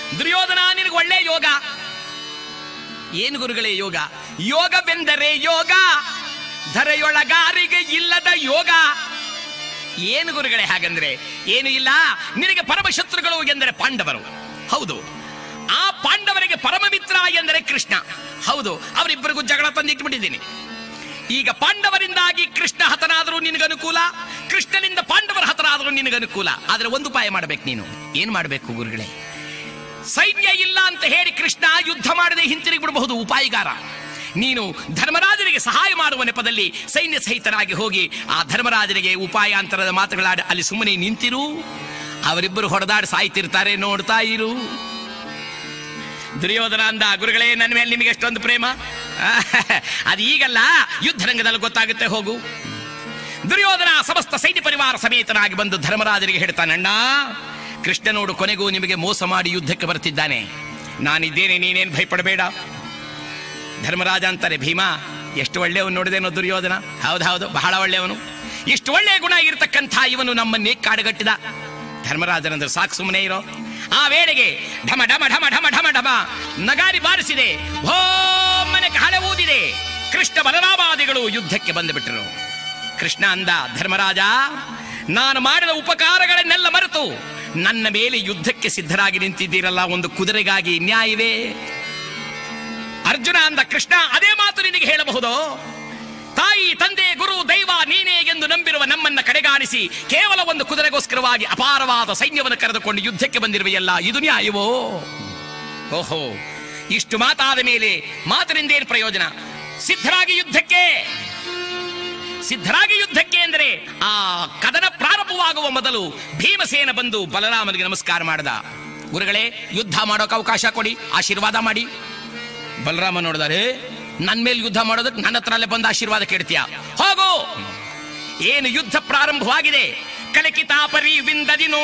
ದುರ್ಯೋಧನ ನಿನಗೆ ಒಳ್ಳೆ ಯೋಗ ಏನು ಗುರುಗಳೇ ಯೋಗ ಯೋಗವೆಂದರೆ ಯೋಗ ಧರೆಯೊಳಗಾರಿಗೆ ಇಲ್ಲದ ಯೋಗ ಏನು ಗುರುಗಳೇ ಹಾಗಂದ್ರೆ ಏನು ಇಲ್ಲ ನಿನಗೆ ಪರಮ ಶತ್ರುಗಳು ಎಂದರೆ ಪಾಂಡವರು ಹೌದು ಆ ಪಾಂಡವರಿಗೆ ಪರಮ ಮಿತ್ರ ಎಂದರೆ ಕೃಷ್ಣ ಹೌದು ಅವರಿಬ್ಬರಿಗೂ ಜಗಳ ತಂದಿಟ್ಬಿಟ್ಟಿದ್ದೀನಿ ಈಗ ಪಾಂಡವರಿಂದಾಗಿ ಕೃಷ್ಣ ಹತನಾದರೂ ನಿನಗನುಕೂಲ ಕೃಷ್ಣನಿಂದ ಪಾಂಡವರ ಹತನಾದರೂ ನಿನಗನುಕೂಲ ಆದ್ರೆ ಒಂದು ಉಪಾಯ ಮಾಡಬೇಕು ನೀನು ಏನ್ ಮಾಡಬೇಕು ಗುರುಗಳೇ ಸೈನ್ಯ ಇಲ್ಲ ಅಂತ ಹೇಳಿ ಕೃಷ್ಣ ಯುದ್ಧ ಮಾಡದೆ ಹಿಂತಿರುಗಿ ಬಿಡಬಹುದು ಉಪಾಯಗಾರ ನೀನು ಧರ್ಮರಾಜನಿಗೆ ಸಹಾಯ ಮಾಡುವ ನೆಪದಲ್ಲಿ ಸೈನ್ಯ ಸಹಿತನಾಗಿ ಹೋಗಿ ಆ ಧರ್ಮರಾಜನಿಗೆ ಉಪಾಯಾಂತರದ ಮಾತುಗಳಾಡಿ ಅಲ್ಲಿ ಸುಮ್ಮನೆ ನಿಂತಿರು ಅವರಿಬ್ಬರು ಹೊಡೆದಾಡಿ ಸಾಯ್ತಿರ್ತಾರೆ ನೋಡ್ತಾ ಇರು ದುರ್ಯೋಧನ ಅಂದ ಗುರುಗಳೇ ನನ್ನ ಮೇಲೆ ನಿಮಗೆ ಎಷ್ಟೊಂದು ಪ್ರೇಮ ಅದು ಈಗಲ್ಲ ಯುದ್ಧ ರಂಗದಲ್ಲಿ ಗೊತ್ತಾಗುತ್ತೆ ಹೋಗು ದುರ್ಯೋಧನ ಸಮಸ್ತ ಸೈನ್ಯ ಪರಿವಾರ ಸಮೇತನಾಗಿ ಬಂದು ಧರ್ಮರಾಜನಿಗೆ ಹೇಳ್ತಾನಣ್ಣ ಕೃಷ್ಣ ನೋಡು ಕೊನೆಗೂ ನಿಮಗೆ ಮೋಸ ಮಾಡಿ ಯುದ್ಧಕ್ಕೆ ಬರ್ತಿದ್ದಾನೆ ನಾನಿದ್ದೇನೆ ನೀನೇನು ಭಯಪಡಬೇಡ ಧರ್ಮರಾಜ ಅಂತಾರೆ ಭೀಮಾ ಎಷ್ಟು ಒಳ್ಳೆಯವನು ನೋಡಿದೇನೋ ದುರ್ಯೋಧನ ಹೌದು ಹೌದು ಬಹಳ ಒಳ್ಳೆಯವನು ಇಷ್ಟು ಒಳ್ಳೆಯ ಗುಣ ಇರತಕ್ಕಂಥ ಇವನು ನಮ್ಮನ್ನೇ ಕಾಡುಗಟ್ಟಿದ ಧರ್ಮರಾಜನಂದ್ರೆ ಸಾಕು ಸುಮ್ಮನೆ ಇರೋ ಆ ವೇಳೆಗೆ ಢಮ ಢಮ ಢಮ ಢಮ ಢಮ ಢಮ ನಗಾರಿ ಬಾರಿಸಿದೆ ಭೋಮನೆ ಹಳೆ ಊದಿದೆ ಕೃಷ್ಣ ಬಲರಾಮಾದಿಗಳು ಯುದ್ಧಕ್ಕೆ ಬಂದು ಬಿಟ್ಟರು ಕೃಷ್ಣ ಅಂದ ಧರ್ಮರಾಜ ನಾನು ಮಾಡಿದ ಉಪಕಾರಗಳನ್ನೆಲ್ಲ ಮರೆತು ನನ್ನ ಮೇಲೆ ಯುದ್ಧಕ್ಕೆ ಸಿದ್ಧರಾಗಿ ನಿಂತಿದ್ದೀರಲ್ಲ ಒಂದು ಕುದುರೆಗಾಗಿ ನ್ಯಾಯವೇ ಅರ್ಜುನ ಅಂದ ಕೃಷ್ಣ ಅದೇ ಮಾತು ನಿನಗೆ ಹೇಳಬಹುದು ತಾಯಿ ತಂದೆ ಗುರು ದೈವ ನೀನೇ ಎಂದು ನಂಬಿರುವ ನಮ್ಮನ್ನ ಕಡೆಗಾಣಿಸಿ ಕೇವಲ ಒಂದು ಕುದುರೆಗೋಸ್ಕರವಾಗಿ ಅಪಾರವಾದ ಸೈನ್ಯವನ್ನು ಕರೆದುಕೊಂಡು ಯುದ್ಧಕ್ಕೆ ಬಂದಿರುವೆಯಲ್ಲ ಇದು ನ್ಯಾಯವೋ ಓಹೋ ಇಷ್ಟು ಮಾತಾದ ಮೇಲೆ ಮಾತಿನಿಂದ ಏನು ಪ್ರಯೋಜನ ಸಿದ್ಧರಾಗಿ ಯುದ್ಧಕ್ಕೆ ಸಿದ್ಧರಾಗಿ ಯುದ್ಧಕ್ಕೆ ಎಂದರೆ ಆ ಕದನ ಪ್ರಾರಂಭವಾಗುವ ಮೊದಲು ಭೀಮಸೇನ ಬಂದು ಬಲರಾಮನಿಗೆ ನಮಸ್ಕಾರ ಮಾಡದ ಗುರುಗಳೇ ಯುದ್ಧ ಮಾಡೋಕೆ ಅವಕಾಶ ಕೊಡಿ ಆಶೀರ್ವಾದ ಮಾಡಿ ಬಲರಾಮ ನೋಡಿದಾರೆ ನನ್ನ ಮೇಲೆ ಯುದ್ಧ ಮಾಡೋದಕ್ಕೆ ನನ್ನ ಹತ್ರ ಅಲ್ಲೇ ಬಂದು ಆಶೀರ್ವಾದ ಕೇಳ್ತೀಯ ಹೋಗು ಏನು ಯುದ್ಧ ಪ್ರಾರಂಭವಾಗಿದೆ ಕಲಕಿತಾಪರಿ ವಿಂದದಿ